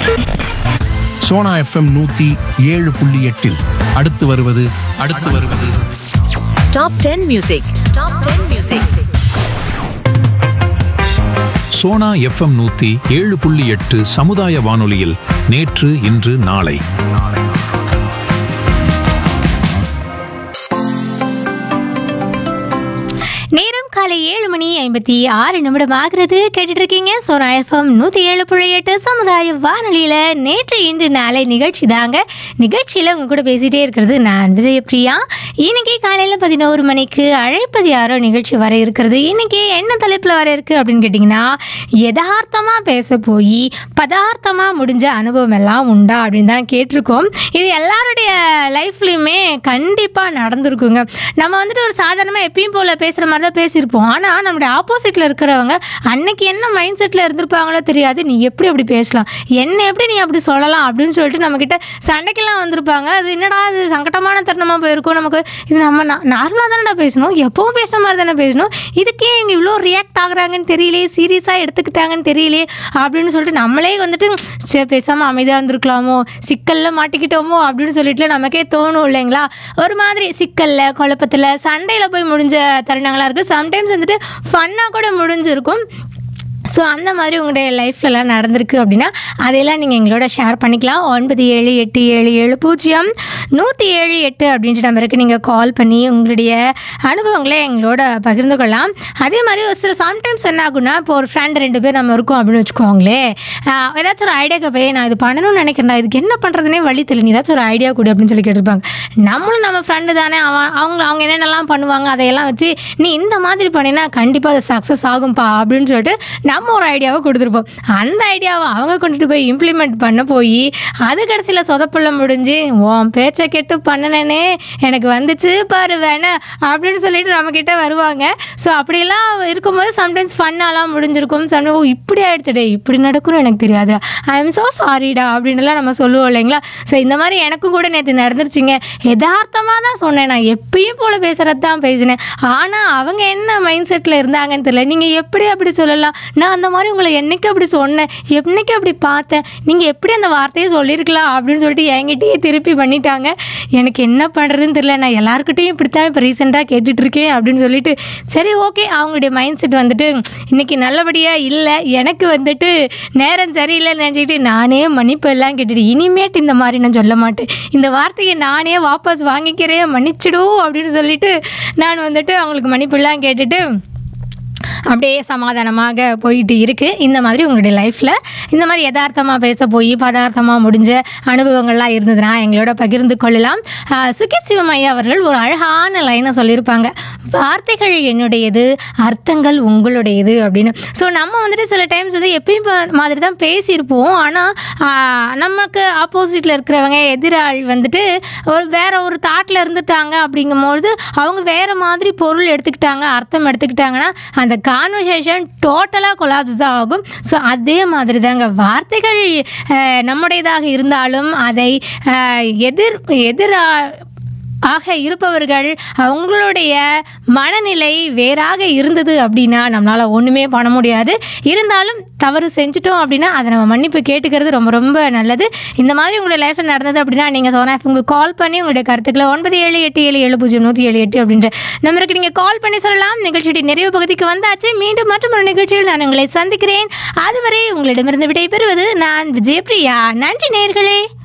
Sona FM நூத்தி ஏழு புள்ளி எட்டில் அடுத்து வருவது அடுத்து வருவது Top 10 Music. Top 10 Music. Sona FM நூத்தி ஏழு புள்ளி எட்டு சமுதாய வானொலியில் நேற்று இன்று நாளை நேரம் காலை ஏழு மணி ஐம்பத்தி ஆறு நிமிடம் ஆகிறது கேட்டுட்டு இருக்கீங்க சோனா எஃப்எம் நூற்றி ஏழு புள்ளி எட்டு சமுதாய வானொலியில் நேற்று இன்று நாளை நிகழ்ச்சி தாங்க நிகழ்ச்சியில் உங்க கூட பேசிகிட்டே இருக்கிறது நான் விஜயபிரியா இன்னைக்கு காலையில் பதினோரு மணிக்கு அழைப்பது யாரோ நிகழ்ச்சி வர இருக்கிறது இன்னைக்கு என்ன தலைப்பில் வர இருக்கு அப்படின்னு கேட்டிங்கன்னா யதார்த்தமாக பேச போய் பதார்த்தமாக முடிஞ்ச அனுபவம் எல்லாம் உண்டா அப்படின்னு தான் கேட்டிருக்கோம் இது எல்லாருடைய லைஃப்லையுமே கண்டிப்பாக நடந்திருக்குங்க நம்ம வந்துட்டு ஒரு சாதாரணமாக எப்பயும் போல் பேசுகிற மாதிரி தான் பேசியிருப்போம் ஆனால் நம்மளுடைய ஆப்போசிட்டில் இருக்கிறவங்க அன்னைக்கு என்ன மைண்ட் செட்டில் இருந்திருப்பாங்களோ தெரியாது நீ எப்படி அப்படி பேசலாம் என்ன எப்படி நீ அப்படி சொல்லலாம் அப்படின்னு சொல்லிட்டு நம்மக்கிட்ட சண்டைக்கெல்லாம் வந்திருப்பாங்க அது என்னடா அது சங்கடமான தருணமாக போயிருக்கும் நமக்கு இது நம்ம நார்மலாக தானடா பேசணும் எப்பவும் பேசுன மாதிரி தானே பேசணும் இதுக்கே இவங்க இவ்வளோ ரியாக்ட் ஆகுறாங்கன்னு தெரியலையே சீரியஸாக எடுத்துக்கிட்டாங்கன்னு தெரியலையே அப்படின்னு சொல்லிட்டு நம்மளே வந்துட்டு சரி பேசாமல் அமைதியாக இருந்திருக்கலாமோ சிக்கல்ல மாட்டிக்கிட்டோமோ அப்படின்னு சொல்லிட்டு நமக்கே தோணும் இல்லைங்களா ஒரு மாதிரி சிக்கல்ல குழப்பத்தில் சண்டையில் போய் முடிஞ்ச தருணங்களாக இருக்குது சம்டைம்ஸ் வந்துட்டு ஃபன்னாக கூட முடிஞ்சிருக்கும் ஸோ அந்த மாதிரி உங்களுடைய லைஃப்லலாம் நடந்திருக்கு அப்படின்னா அதையெல்லாம் நீங்கள் எங்களோட ஷேர் பண்ணிக்கலாம் ஒன்பது ஏழு எட்டு ஏழு ஏழு பூஜ்ஜியம் நூற்றி ஏழு எட்டு அப்படின்ற நம்பருக்கு நீங்கள் கால் பண்ணி உங்களுடைய அனுபவங்களை எங்களோட பகிர்ந்து கொள்ளலாம் அதே மாதிரி ஒரு சில சம்டைம்ஸ் என்ன ஆகும்னா இப்போ ஒரு ஃப்ரெண்ட் ரெண்டு பேர் நம்ம இருக்கோம் அப்படின்னு வச்சுக்கோங்களே ஆஹ் ஏதாச்சும் ஒரு ஐடியா போய் நான் இது பண்ணணும்னு நினைக்கிறேன் இதுக்கு என்ன பண்ணுறதுனே வழி தெரியல நீ ஏதாச்சும் ஒரு ஐடியா கொடு அப்படின்னு சொல்லி கேட்டிருப்பாங்க நம்மளும் நம்ம ஃப்ரெண்டு தானே அவன் அவங்க அவங்க என்னென்னலாம் பண்ணுவாங்க அதையெல்லாம் வச்சு நீ இந்த மாதிரி பண்ணினா கண்டிப்பாக அது சக்ஸஸ் ஆகும்பா அப்படின்னு சொல்லிட்டு நம்ம ஒரு ஐடியாவை கொடுத்துருப்போம் அந்த ஐடியாவை அவங்க கொண்டுட்டு போய் இம்ப்ளிமெண்ட் பண்ண போய் அது கடைசியில் சொதப்புள்ள முடிஞ்சு உன் பேச்சை கெட்டு பண்ணினேனே எனக்கு வந்துச்சு பாரு வேணே அப்படின்னு சொல்லிட்டு நம்மக்கிட்ட வருவாங்க ஸோ அப்படியெல்லாம் இருக்கும்போது சம்டைம்ஸ் ஃபன்னாலாம் முடிஞ்சிருக்கும் சம்டைம் ஓ இப்படி ஆயிடுச்சுடே இப்படி நடக்கும்னு எனக்கு தெரியாது ஐ எம் ஸோ சாரிடா அப்படின்னுலாம் நம்ம சொல்லுவோம் இல்லைங்களா ஸோ இந்த மாதிரி எனக்கும் கூட நேற்று நடந்துருச்சுங்க யதார்த்தமாக தான் சொன்னேன் நான் எப்பயும் போல் பேசுகிறது தான் பேசினேன் ஆனால் அவங்க என்ன மைண்ட் செட்டில் இருந்தாங்கன்னு தெரியல நீங்கள் எப்படி அப்படி சொல்லலாம் நான் அந்த மாதிரி உங்களை என்னைக்கு அப்படி சொன்னேன் என்னைக்கு அப்படி பார்த்தேன் நீங்கள் எப்படி அந்த வார்த்தையை சொல்லியிருக்கலாம் அப்படின்னு சொல்லிட்டு என்கிட்டயே திருப்பி பண்ணிட்டாங்க எனக்கு என்ன பண்ணுறதுன்னு தெரியல நான் எல்லாருக்கிட்டையும் இப்படி தான் இப்போ ரீசெண்டாக கேட்டுட்ருக்கேன் அப்படின்னு சொல்லிட்டு சரி ஓகே அவங்களுடைய மைண்ட் செட் வந்துட்டு இன்னைக்கு நல்லபடியாக இல்லை எனக்கு வந்துட்டு நேரம் சரியில்லைன்னு நினச்சிக்கிட்டு நானே மன்னிப்பு எல்லாம் கேட்டுட்டு இனிமேட்டு இந்த மாதிரி நான் சொல்ல மாட்டேன் இந்த வார்த்தையை நானே வாபஸ் வாங்கிக்கிறேன் மன்னிச்சிடும் அப்படின்னு சொல்லிட்டு நான் வந்துட்டு அவங்களுக்கு மன்னிப்புலாம் கேட்டுட்டு அப்படியே சமாதானமாக போயிட்டு இருக்குது இந்த மாதிரி உங்களுடைய லைஃப்பில் இந்த மாதிரி யதார்த்தமாக பேச போய் பதார்த்தமாக முடிஞ்ச அனுபவங்கள்லாம் இருந்ததுன்னா எங்களோட பகிர்ந்து கொள்ளலாம் ஆஹ் சுகி சிவமையா அவர்கள் ஒரு அழகான லைனை சொல்லியிருப்பாங்க வார்த்தைகள் என்னுடையது அர்த்தங்கள் உங்களுடையது அப்படின்னு ஸோ நம்ம வந்துட்டு சில டைம்ஸ் வந்து எப்பயும் ப- மாதிரி தான் பேசியிருப்போம் ஆனால் நமக்கு ஆப்போசிட்டில் இருக்கிறவங்க எதிராளி வந்துட்டு ஒரு வேற ஒரு தாட்டில் இருந்துட்டாங்க அப்படிங்கும்போது அவங்க வேற மாதிரி பொருள் எடுத்துக்கிட்டாங்க அர்த்தம் எடுத்துக்கிட்டாங்கன்னா அந்த கான்வர்சேஷன் டோட்டலாக கொலாப்ஸ் தான் ஆகும் ஸோ அதே மாதிரி தாங்க வார்த்தைகள் அஹ், நம்முடையதாக இருந்தாலும் அதை அஹ், எதிர் எதிரா ஆக இருப்பவர்கள் அவங்களுடைய மனநிலை வேறாக இருந்தது அப்படின்னா நம்மளால் ஒன்றுமே பண்ண முடியாது இருந்தாலும் தவறு செஞ்சுட்டோம் அப்படின்னா அதை நம்ம மன்னிப்பு கேட்டுக்கிறது ரொம்ப ரொம்ப நல்லது இந்த மாதிரி உங்களுடைய லைஃப்பில் நடந்தது அப்படின்னா நீங்கள் சோனா உங்களுக்கு கால் பண்ணி உங்களுடைய கருத்துக்களை ஒன்பது ஏழு எட்டு ஏழு ஏழு பூஜ்ஜியம் நூற்றி ஏழு எட்டு அப்படின்ற நம்பருக்கு நீங்கள் கால் பண்ணி சொல்லலாம் நிகழ்ச்சியுடைய நிறைவு பகுதிக்கு வந்தாச்சு மீண்டும் மற்றும் ஒரு நிகழ்ச்சியில் நான் உங்களை சந்திக்கிறேன் அதுவரை உங்களிடமிருந்து விடைபெறுவது நான் விஜயபிரியா நன்றி நேர்களே